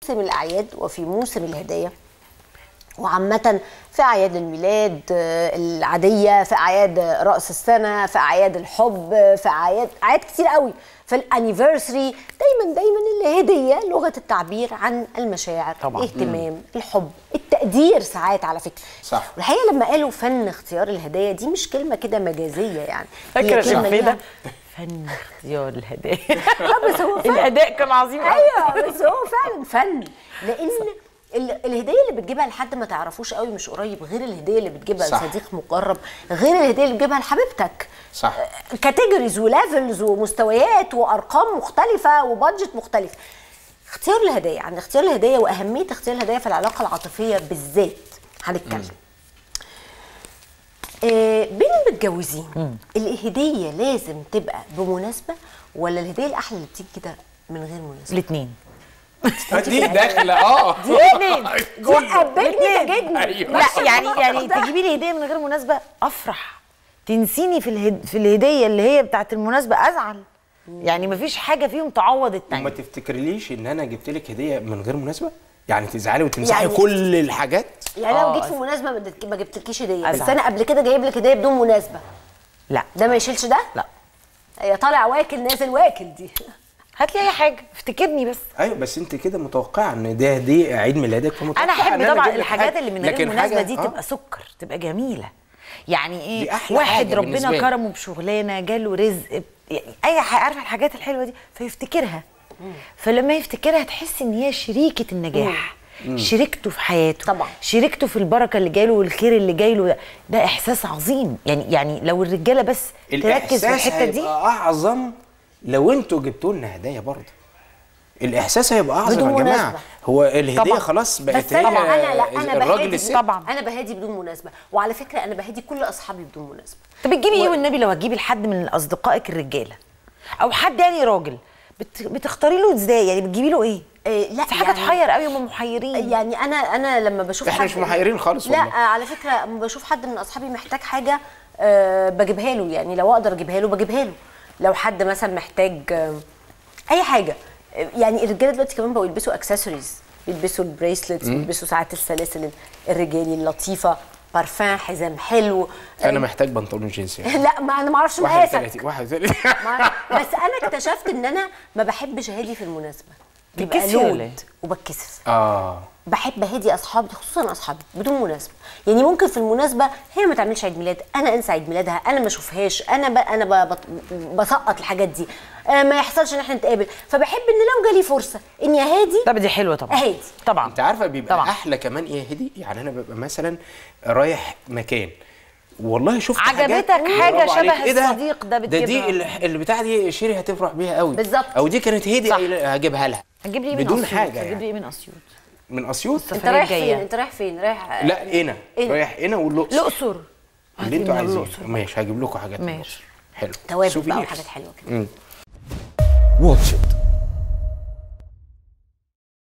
موسم الاعياد وفي موسم الهدايا وعامة في أعياد الميلاد آه، العادية في أعياد رأس السنة في أعياد الحب آه، في أعياد أعياد كتير قوي في الانيفرسري دايما دايما الهدية لغة التعبير عن المشاعر طبعاً. الاهتمام الحب التقدير ساعات على فكرة صح. والحقيقة لما قالوا فن اختيار الهدايا دي مش كلمة كده مجازية يعني هي فاكره كلمة الإفيه ليها- ده فن اختيار الهدايا لا بس هو فن الاداء كان عظيم قوي ايوه بس هو فعلا فن لان ال- الهديه اللي بتجيبها لحد ما تعرفوش قوي مش قريب غير الهديه اللي بتجيبها صح. لصديق مقرب غير الهديه اللي بتجيبها لحبيبتك صح. كاتيجوريز وليفلز ومستويات وارقام مختلفه وبادجت مختلف اختيار الهدايا عن اختيار الهدايا واهميه اختيار الهدايا في العلاقه العاطفيه بالذات هنتكلم آه بين المتجوزين الهديه لازم تبقى بمناسبه ولا الهديه الاحلى اللي بتيجي كده من غير مناسبه الاثنين دي داخله اه الاثنين دي حبتني جدا أيوة. لا يعني يعني تجيبي لي هديه من غير مناسبه افرح تنسيني في الهد... في الهديه اللي هي بتاعت المناسبه ازعل يعني مفيش حاجه فيهم تعوض وما التانية تفتكرليش ان انا جبت لك هديه من غير مناسبه يعني تزعلي وتمسحي يعني- كل الحاجات يعني لو آه. جيت في مناسبه ما اديتك- ما جبتلكيش هديه بس أزعل. انا قبل كده جايب لك هديه بدون مناسبه لا ده ما يشيلش ده لا هي طالع واكل نازل واكل دي هات لي اي حاجه افتكرني بس ايوه بس انت كده متوقعه ان ده دي عيد ميلادك فمتوقعه انا إن احب طبعا أجيب لك الحاجات حاجة. اللي من غير لكن مناسبه حاجة- دي آه. تبقى سكر تبقى جميله يعني ايه دي أحلى واحد حاجة بالنسبة ربنا لي. كرمه بشغلانه جاله رزق يعني اي حاجه عارفه الحاجات الحلوه دي فيفتكرها فلما يفتكرها تحس ان هي شريكه النجاح شريكته في حياته طبعا. شريكته في البركه اللي جاله والخير اللي جاي له ده, ده احساس عظيم يعني يعني لو الرجاله بس تركز في الإحساس الحته دي هيبقى اعظم لو انتوا جبتوا لنا هدايا برضه الاحساس هيبقى اعظم بدون يا جماعه مناسبة. هو الهديه طبعا. خلاص بقت بس انا هي انا لا انا الراجل بهادي الست طبعا. انا بهادي بدون مناسبه وعلى فكره انا بهادي كل اصحابي بدون مناسبه طب بتجيبي ايه والنبي لو هتجيبي لحد من اصدقائك الرجاله او حد يعني راجل بت... بتختاري له ازاي يعني بتجيبي له ايه إيه لا في حاجه يعني- تحير قوي هم محيرين يعني انا انا لما بشوف إحنا حد مش محيرين خالص لا والله. آه، على فكره لما بشوف حد من اصحابي محتاج حاجه أه بجيبها له يعني لو اقدر اجيبها له بجيبها له لو حد مثلا محتاج آه، اي حاجه آه، يعني الرجاله دلوقتي كمان بقوا يلبسوا اكسسوارز بيلبسوا البريسلتس بيلبسوا ساعات السلاسل الرجالي اللطيفه بارفان حزام حلو انا محتاج بنطلون جينز يعني لا ما انا ما اعرفش مقاسك 31 31 ما- بس انا اكتشفت ان انا ما بحبش هادي في المناسبه بيبقى بتكسفي ولا إيه؟ لود وبتكسف اه بحب هادي اصحابي خصوصا اصحابي بدون مناسبه يعني ممكن في المناسبه هي ما تعملش عيد ميلاد انا انسى عيد ميلادها انا ما اشوفهاش انا ب... انا ب... بط- بسقط الحاجات دي آه ما يحصلش ان احنا نتقابل فبحب ان لو جالي فرصه اني هادي طب دي حلوه طبعا هادي. طبعا انت عارفه بيبقى طبعا. احلى كمان ايه هدي يعني انا ببقى مثلا رايح مكان والله شفت عجبتك حاجات حاجة برافو عليك. شبه إيه ده؟ الصديق ده ده دي بتجيبها. ال- اللي بتاع دي شيري هتفرح بيها قوي بالظبط. او دي كانت هدي صح. قايلة هجيبها لها هتجيب لي ايه من بدون اسيوط حاجه هتجيب لي يعني ايه من اسيوط من اسيوط انت السفرية رايح الجاية. فين انت رايح فين رايح لا هنا هنا. رايح هنا والاقصر الاقصر اللي هتجيب انتوا من عايزينه الأقصر. ماشي هجيب لكم حاجات من ماشي. الأقصر. حلو توابل بقى souvenirs. وحاجات حلوه كده مم. واتش إت